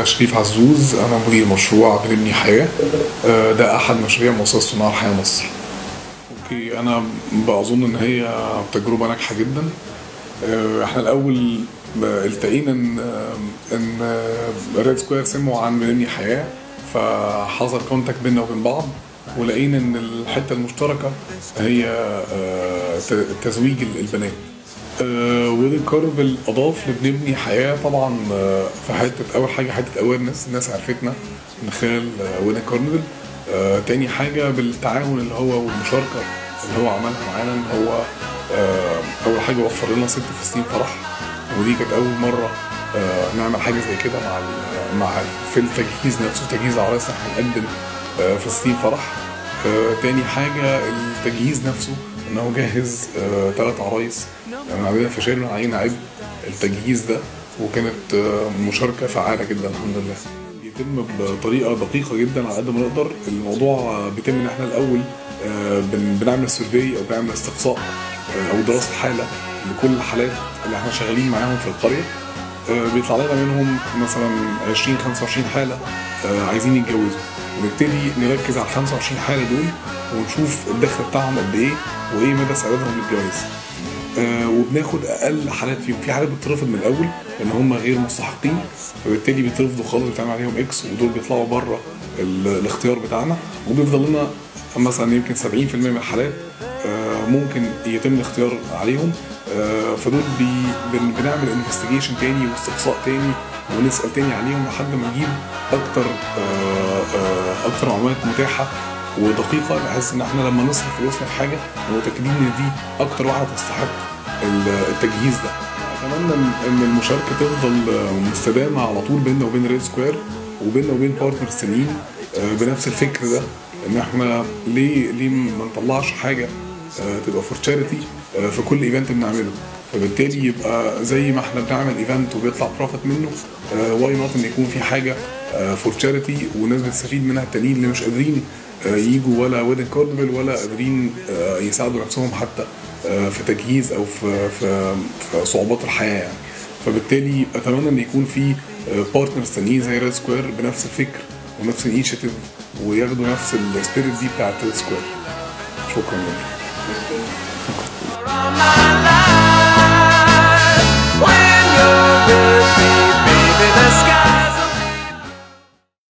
شريف عزوز أنا مدير مشروع بنبني حياة آه، ده أحد مشاريع مؤسسة صناع الحياة مصر أوكي أنا بظن إن هي تجربة ناجحة جدا آه، إحنا الأول ب- التقينا إن آه، إن ريد سكوير سمعوا عن بنبني حياة فحصل كونتاكت بينا وبين بعض ولقينا إن الحتة المشتركة هي آه، ت- تزويج البنات آه، ويدن كارفل اضاف لبنبني حياه طبعا آه، في حته اول حاجه حته اويرنس الناس عرفتنا من خلال آه، ويدن كارفل آه، تاني حاجه بالتعاون اللي هو والمشاركه اللي هو عملها معانا ان هو آه، اول حاجه وفر لنا ست فساتين فرح ودي كانت اول مره آه، نعمل حاجه زي كده مع ال- مع في التجهيز نفسه تجهيز العرايس احنا هنقدم آه، فساتين فرح آه، تاني حاجة التجهيز نفسه ان هو جهز آه، تلات عرايس يعني عندنا فشل عين عيب التجهيز ده وكانت آه، مشاركة فعالة جدا الحمد لله بيتم بطريقة دقيقة جدا على قد ما نقدر الموضوع آه، بيتم ان احنا الاول آه، بن- بنعمل سيرفي او بنعمل استقصاء آه، او دراسة حالة لكل الحالات اللي احنا شغالين معاهم في القرية آه، بيطلع لنا منهم مثلا 20 25 حاله آه، عايزين يتجوزوا ونبتدي نركز على ال 25 حاله دول ونشوف الدخل بتاعهم قد ايه وايه مدى استعدادهم للجواز آه، وبناخد اقل حالات فيهم في حالات بتترفض من الاول لان هم غير مستحقين فبالتالي بيترفضوا خالص بيتعمل عليهم اكس ودول بيطلعوا بره ال- الاختيار بتاعنا وبيفضل لنا مثلا يمكن 70% من الحالات آه، ممكن يتم الاختيار عليهم آه، فدول بي بن- بنعمل انفستيجيشن تاني واستقصاء تاني ونسال تاني عليهم لحد ما نجيب اكتر آه، آه، اكتر معلومات متاحه ودقيقه بحيث ان احنا لما نصرف فلوسنا في حاجه نبقى متاكدين ان دي اكتر واحده تستحق ال- التجهيز ده. اتمنى إن- ان المشاركه تفضل آه، مستدامه على طول بيننا وبين ريد سكوير وبيننا وبين بارتنرز تانيين آه، بنفس الفكر ده ان احنا ليه ليه ما نطلعش حاجه آه، تبقى فور تشاريتي في كل ايفنت بنعمله فبالتالي يبقى زي ما احنا بنعمل ايفنت وبيطلع بروفيت منه واي نوت ان يكون في حاجه فور تشاريتي والناس بتستفيد منها التانيين اللي مش قادرين آه، يجوا ولا ويدن كارديفال ولا قادرين آه، يساعدوا نفسهم حتى آه، في تجهيز او في في, في صعوبات الحياه يعني فبالتالي اتمنى ان يكون في بارتنرز تانيين زي ريد سكوير بنفس الفكر ونفس الانشيتيف وياخدوا نفس السبيريت دي بتاعت ريد سكوير شكرا جدا all my life. When you're with me, baby, the sky.